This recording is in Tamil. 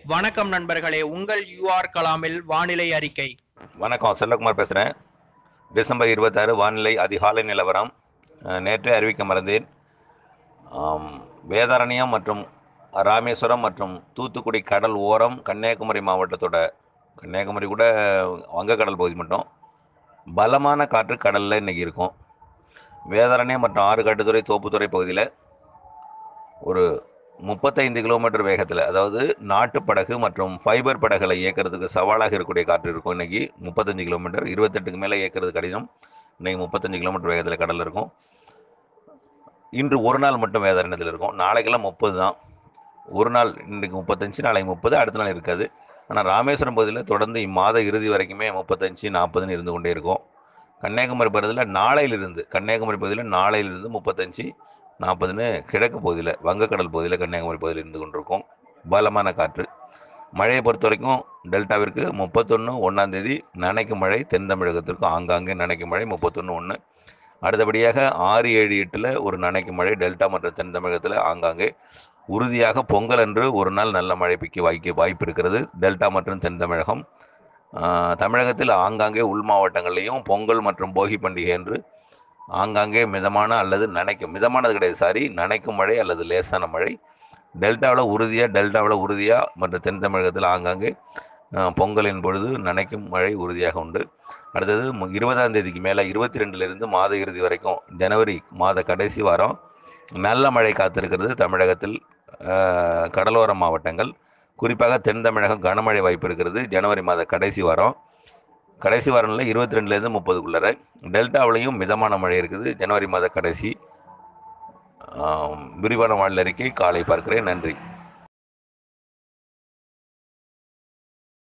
வணக்கம் நண்பர்களே உங்கள் யூஆர் கலாமில் வானிலை அறிக்கை வணக்கம் செல்லகுமார் பேசுகிறேன் டிசம்பர் இருபத்தாறு வானிலை அதிகாலை நிலவரம் அஹ், நேற்றே அறிவிக்க மறந்தேன் ஆம், வேதாரண்யம் மற்றும் ராமேஸ்வரம் மற்றும் தூத்துக்குடி கடல் ஓரம் கன்னியாகுமரி மாவட்டத்தோட கன்னியாகுமரி கூட வங்கக்கடல் பகுதி மட்டும் பலமான காற்று கடலில் இன்றைக்கி இருக்கும் வேதாரண்யம் மற்றும் ஆறுகாட்டுத்துறை தோப்புத்துறை பகுதியில் ஒரு முப்பத்தைந்து கிலோமீட்டர் வேகத்தில் அதாவது நாட்டு படகு மற்றும் ஃபைபர் படகுகளை இயக்கிறதுக்கு சவாலாக இருக்கக்கூடிய காற்று இருக்கும் இன்றைக்கி முப்பத்தஞ்சு கிலோமீட்டர் இருபத்தெட்டுக்கு மேலே இயக்கிறது கடினம் இன்றைக்கி முப்பத்தஞ்சு கிலோமீட்டர் வேகத்தில் கடலில் இருக்கும் இன்று ஒரு நாள் மட்டும் வேதாரண்யத்தில் இருக்கும் நாளைக்கெல்லாம் முப்பது தான் ஒரு நாள் இன்றைக்கு முப்பத்தஞ்சு நாளைக்கு முப்பது அடுத்த நாள் இருக்காது ஆனால் ராமேஸ்வரம் பகுதியில் தொடர்ந்து இம்மாத இறுதி வரைக்குமே முப்பத்தஞ்சு நாற்பதுன்னு இருந்து கொண்டே இருக்கும் கன்னியாகுமரி பகுதியில் நாளையிலிருந்து கன்னியாகுமரி பகுதியில் நாளையிலிருந்து முப்பத்தஞ்சு நாற்பதுன்னு கிழக்கு பகுதியில் வங்கக்கடல் பகுதியில் கன்னியாகுமரி பகுதியில் இருந்து கொண்டிருக்கும் பலமான காற்று மழையை பொறுத்த வரைக்கும் டெல்டாவிற்கு முப்பத்தொன்று ஒன்றாந்தேதி நனைக்கும் மழை தென் தமிழகத்திற்கும் ஆங்காங்கே நனைக்கும் மழை முப்பத்தொன்று ஒன்று அடுத்தபடியாக ஆறு ஏழு எட்டில் ஒரு நனைக்கும் மழை டெல்டா மற்றும் தென் தமிழகத்தில் ஆங்காங்கே உறுதியாக பொங்கல் அன்று ஒரு நாள் நல்ல மழை பெய்ய வாய்க்கு வாய்ப்பு இருக்கிறது டெல்டா மற்றும் தென் தமிழகம் ஆஹ், தமிழகத்தில் ஆங்காங்கே உள் மாவட்டங்கள்லேயும் பொங்கல் மற்றும் போகி பண்டிகை என்று ஆங்காங்கே மிதமான அல்லது நனைக்கும் மிதமானது கிடையாது சாரி நனைக்கும் மழை அல்லது லேசான மழை டெல்டாவில் உறுதியாக டெல்டாவில் உறுதியாக மற்றும் தென் தமிழகத்தில் ஆங்காங்கே அஹ், பொங்கலின் பொழுது நனைக்கும் மழை உறுதியாக உண்டு அடுத்தது மு- இருபதாம் தேதிக்கு மேலே இருபத்தி ரெண்டுலேருந்து மாத இறுதி வரைக்கும் ஜனவரி மாத கடைசி வாரம் நல்ல மழை காத்திருக்கிறது தமிழகத்தில் அஹ், கடலோர மாவட்டங்கள் குறிப்பாக தென் தமிழகம் கனமழை வாய்ப்பு இருக்கிறது ஜனவரி மாத கடைசி வாரம் கடைசி வாரம்ல இருபத்தி ரெண்டுலேருந்து முப்பதுக்குள்ளே டெல்டாவிலையும் மிதமான மழை இருக்குது ஜனவரி மாத கடைசி ஆம், விரிவான வானிலை அறிக்கை காலை பார்க்கிறேன் நன்றி